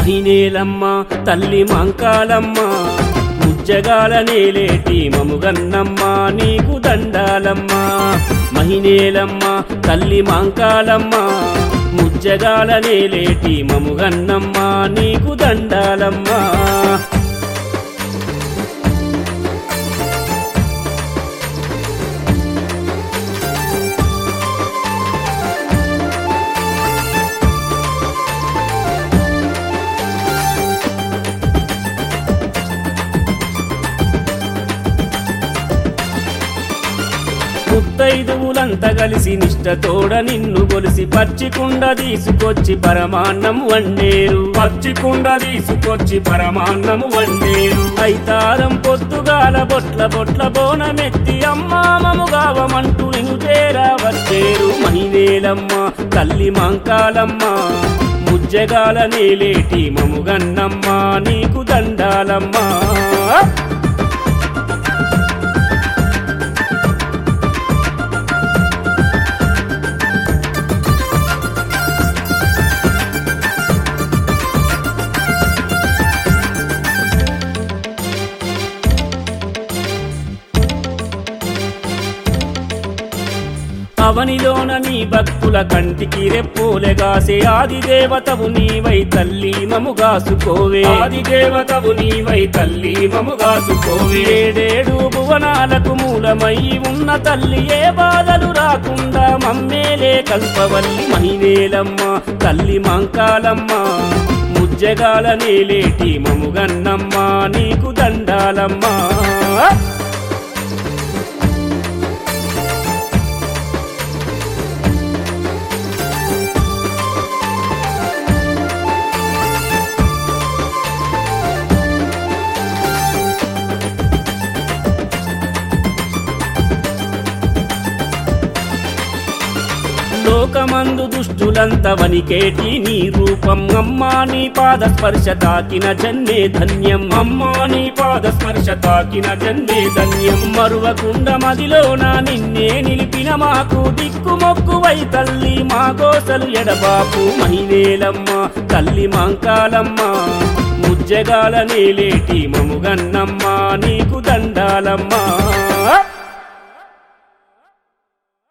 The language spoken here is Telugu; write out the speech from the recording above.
మహినేలమ్మ తల్లి మాంకాలమ్మ ముజ్జగాల నేలేటి మముగన్నమ్మ నీకు దండాలమ్మ మహినేలమ్మ తల్లి మాంకాలమ్మ ముజ్జగాల నేలేటి మముగన్నమ్మ నీకు దండాలమ్మ ముత్తైదువులంతా కలిసి నిష్టతోడ నిన్ను గొలిసి పచ్చికుండ తీసుకొచ్చి పరమాన్నము వండేరు పచ్చికుండ తీసుకొచ్చి పరమాన్నము వండేరు ఐతారం పొద్దుగాల బొట్ల బొట్ల బోనమెత్తి అమ్మామము గావమంటూ నిన్ను చేరా వచ్చేరు మహివేలమ్మ తల్లి మాంకాలమ్మ ముజ్జగాల నేలేటి మముగన్నమ్మ నీకు దండాలమ్మా అవనిలోన నీ భక్తుల కంటికి రెప్పోలెగాసే ఆది దేవతవు నీవై తల్లి మముగాసుకోవే ఆది దేవతవు నీవై తల్లి మముగాసుకోవే ఏడేడు భువనాలకు మూలమై ఉన్న తల్లి ఏ బాధలు రాకుండా మమ్మేలే కల్పవల్లి మహివేలమ్మ తల్లి మాంకాలమ్మ ముజ్జగాల నేలేటి మముగన్నమ్మ నీకు దండాలమ్మా లోకమందు దుష్టులంత వనికేటి నీ రూపం అమ్మా నీ పాద స్పర్శ తాకిన జన్మే ధన్యం అమ్మా నీ పాద స్పర్శ తాకిన జన్మే ధన్యం మరువకుండ మదిలోన నిన్నే నిలిపిన మాకు దిక్కు మొక్కువై తల్లి మా కోసలు ఎడబాపు మహివేలమ్మ తల్లి మాంకాలమ్మ ముజ్జగాల నేలేటి మముగన్నమ్మ నీకు దండాలమ్మా